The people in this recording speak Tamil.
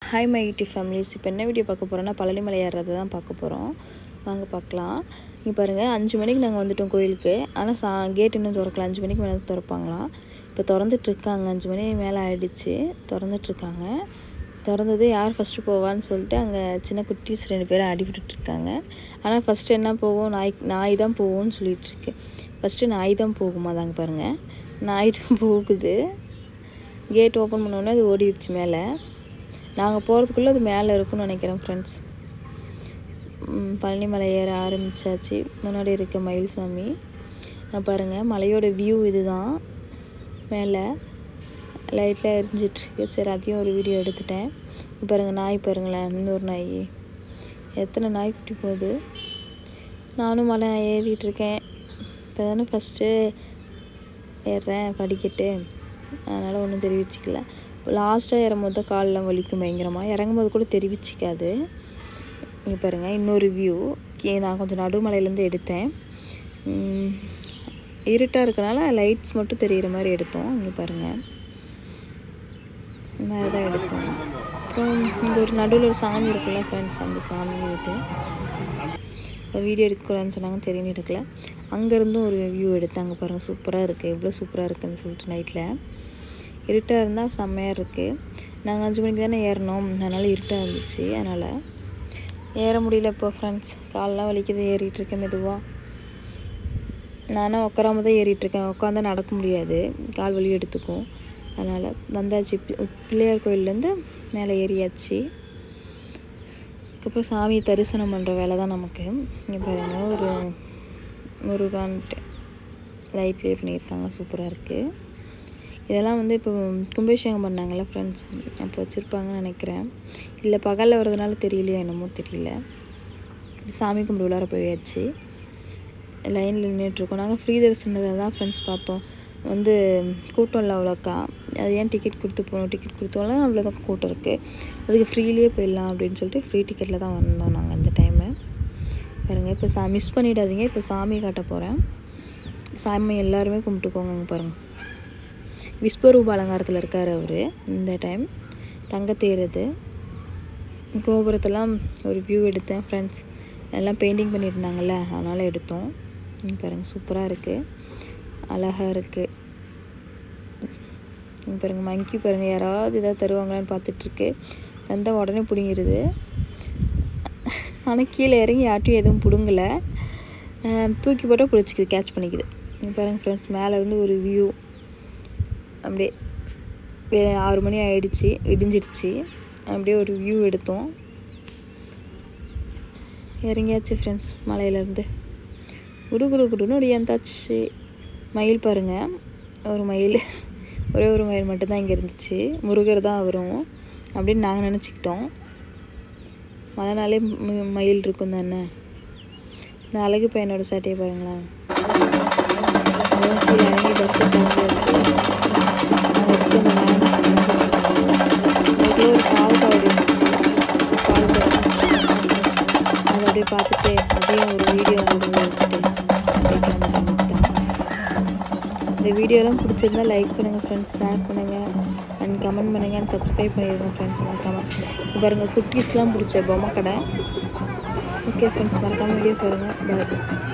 ஹாய் மை யூடியூப் ஃபேமிலிஸ் இப்போ என்ன வீடியோ பார்க்க போகிறோன்னா பழனிமலை ஏறுறது தான் பார்க்க போகிறோம் வாங்க பார்க்கலாம் இங்கே பாருங்கள் அஞ்சு மணிக்கு நாங்கள் வந்துட்டோம் கோயிலுக்கு ஆனால் சா கேட் இன்னும் திறக்கல அஞ்சு மணிக்கு மேலே திறப்பாங்களாம் இப்போ திறந்துட்ருக்காங்க அஞ்சு மணி மேலே ஆயிடுச்சு திறந்துட்ருக்காங்க திறந்தது யார் ஃபஸ்ட்டு போவான்னு சொல்லிட்டு அங்கே சின்ன குட்டீஸ் ரெண்டு பேரும் அடிபட்டுட்டு இருக்காங்க ஆனால் ஃபஸ்ட்டு என்ன போகும் நாய் நாய் தான் போகும்னு சொல்லிட்டு இருக்கு ஃபஸ்ட்டு நாய் தான் போகுமா தாங்க பாருங்கள் நாய் தான் போகுது கேட் ஓப்பன் பண்ணோடனே அது ஓடிடுச்சு மேலே நாங்கள் போகிறதுக்குள்ளே அது மேலே இருக்கும்னு நினைக்கிறேன் ஃப்ரெண்ட்ஸ் பழனிமலை ஏற ஆரம்பித்தாச்சு முன்னாடி இருக்க மயில்சாமி நான் பாருங்கள் மலையோட வியூ இதுதான் மேலே லைட்டில் எரிஞ்சிட்ருக்கு சரி அதையும் ஒரு வீடியோ எடுத்துட்டேன் இப்ப பாருங்கள் நாய் பாருங்களேன் இன்னொரு நாய் எத்தனை நாய் குட்டி போகுது நானும் மலை ஏறிட்டுருக்கேன் இப்போ தானே ஃபஸ்ட்டு ஏறுறேன் படிக்கட்டு அதனால் ஒன்றும் தெரிவிச்சிக்கல லாஸ்ட்டாக ஏறும்போது தான் காலெலாம் வலிக்கும் பயங்கரமாக இறங்கும்போது கூட தெரிவிச்சிக்காது இங்கே பாருங்கள் இன்னொரு வியூ நான் கொஞ்சம் நடுமலையிலேருந்து எடுத்தேன் உம், இருட்டாக இருக்கனால லைட்ஸ் மட்டும் தெரிகிற மாதிரி எடுத்தோம் இங்கே பாருங்கள் இந்த மாதிரி தான் எடுத்தோம் அப்புறம் இங்கே ஒரு நடுவில் ஒரு சாமி இருக்குல்ல ஃப்ரெண்ட்ஸ் அந்த சாமி இது வீடியோ எடுக்கலான்னு சொன்னாங்க தெரியும் எடுக்கல அங்கேருந்தும் ஒரு வியூ எடுத்தாங்க பாருங்கள் சூப்பராக இருக்குது எவ்வளோ சூப்பராக இருக்குன்னு சொல்லிட்டு நைட்டில் இருட்டாக இருந்தால் செம்மையாக இருக்குது நாங்கள் அஞ்சு மணிக்கு தானே ஏறினோம் அதனால் இருட்டாக இருந்துச்சு அதனால் ஏற முடியல இப்போ ஃப்ரெண்ட்ஸ் காலெலாம் வலிக்குது ஏறிட்டு இருக்கேன் மெதுவாக நானும் உட்காராம தான் ஏறிட்டுருக்கேன் உட்காந்தா நடக்க முடியாது கால் வலி எடுத்துக்கும் அதனால் வந்தாச்சு பி- பிள்ளையார் கோயிலேருந்து மேலே ஏறியாச்சு அதுக்கப்புறம் சாமியை தரிசனம் பண்ணுற வேலை தான் நமக்கு இங்கே பாருங்க ஒரு முருகான்ட்டு லைட்லேயே பண்ணியிருக்காங்க சூப்பராக இருக்குது இதெல்லாம் வந்து இப்போ கும்பாபிஷேகம் பண்ணாங்கல்ல ஃப்ரெண்ட்ஸ் அப்போ வச்சுருப்பாங்கன்னு நினைக்கிறேன் இல்லை பகலில் வர்றதுனால தெரியலையா என்னமோ தெரியல சாமி கும்பிட்டு உள்ளார போயாச்சு லைனில் நின்றுட்டுருக்கோம் நாங்கள் ஃப்ரீ தரிசனத்தில் தான் ஃப்ரெண்ட்ஸ் பார்த்தோம் வந்து கூட்டம் இல்லை அவ்வளோக்கா அது ஏன் டிக்கெட் கொடுத்து போகணும் டிக்கெட் கொடுத்தோம்னா அவ்வளோதான் கூட்டம் இருக்குது அதுக்கு ஃப்ரீலேயே போயிடலாம் அப்படின்னு சொல்லிட்டு ஃப்ரீ டிக்கெட்டில் தான் வந்தோம் நாங்கள் அந்த டைமு பாருங்கள் இப்போ சா மிஸ் பண்ணிடாதீங்க இப்போ சாமி காட்ட போகிறேன் சாமி எல்லாருமே கும்பிட்டுக்கோங்க இங்கே பாருங்கள் விஸ்வரூப அலங்காரத்தில் இருக்கார் அவர் இந்த டைம் தங்கத்தேர் இது கோபுரத்தெல்லாம் ஒரு வியூ எடுத்தேன் ஃப்ரெண்ட்ஸ் எல்லாம் பெயிண்டிங் பண்ணியிருந்தாங்கல்ல அதனால் எடுத்தோம் இங்க பாருங்கள் சூப்பராக இருக்குது அழகாக இருக்குது இங்க பாருங்கள் மங்கி பாருங்கள் யாராவது ஏதாவது தருவாங்களான்னு பார்த்துட்ருக்கு தந்தா உடனே பிடுங்கிடுது ஆனால் கீழே இறங்கி யார்ட்டையும் எதுவும் பிடுங்கலை அஹ் தூக்கி போட்டால் பிடிச்சிக்குது கேட்ச் பண்ணிக்குது இங்க பாருங்கள் ஃப்ரெண்ட்ஸ் மேலேருந்து ஒரு வியூ அப்படியே வே- ஆறு மணி ஆயிடுச்சு விடிஞ்சிடுச்சு அப்படியே ஒரு வியூ எடுத்தோம் இறங்கியாச்சு ஃப்ரெண்ட்ஸ் மலையிலேருந்து குடு குடு குடுன்னு ஒடியாந்தாச்சு மயில் பாருங்க ஒரு மயில் ஒரே ஒரு மயில் மட்டும்தான் இங்கே இருந்துச்சு முருகர் தான் வரும் அப்படின்னு நாங்கள் நினச்சிக்கிட்டோம் மழைனாலே ம- மயில் இருக்கும் தானே இந்த அழகு பையனோட சட்டையை பாருங்களேன் அதான் கீழே இறங்கி பஸ் கிளம்பியாச்சு நாங்கள் எடுத்து அந்த வேன் அதுக்குள்ளே ஒரு பால் காவடி இருந்துச்சு பால் காவடி அதை அப்படியே பார்த்துட்டு அதையும் ஒரு வீடியோ உங்களுக்கு எடுத்துட்டு அப்படியே கிளம்பிட்டோம் இந்த வீடியோலாம் பிடிச்சிருந்தா லைக் பண்ணுங்கள் ஃப்ரெண்ட்ஸ் ஷேர் பண்ணுங்கள் அண்ட் கமெண்ட் பண்ணுங்கள் அண்ட் சப்ஸ்கிரைப் பண்ணிடுங்க ஃப்ரெண்ட்ஸ் மறக்காமல் பாருங்கள் குட்டீஸ்லாம் பிடிச்ச பொம்மை கடை ஓகே ஃப்ரெண்ட்ஸ் மறக்காமல் வீடியோ பாருங்கள் பாய்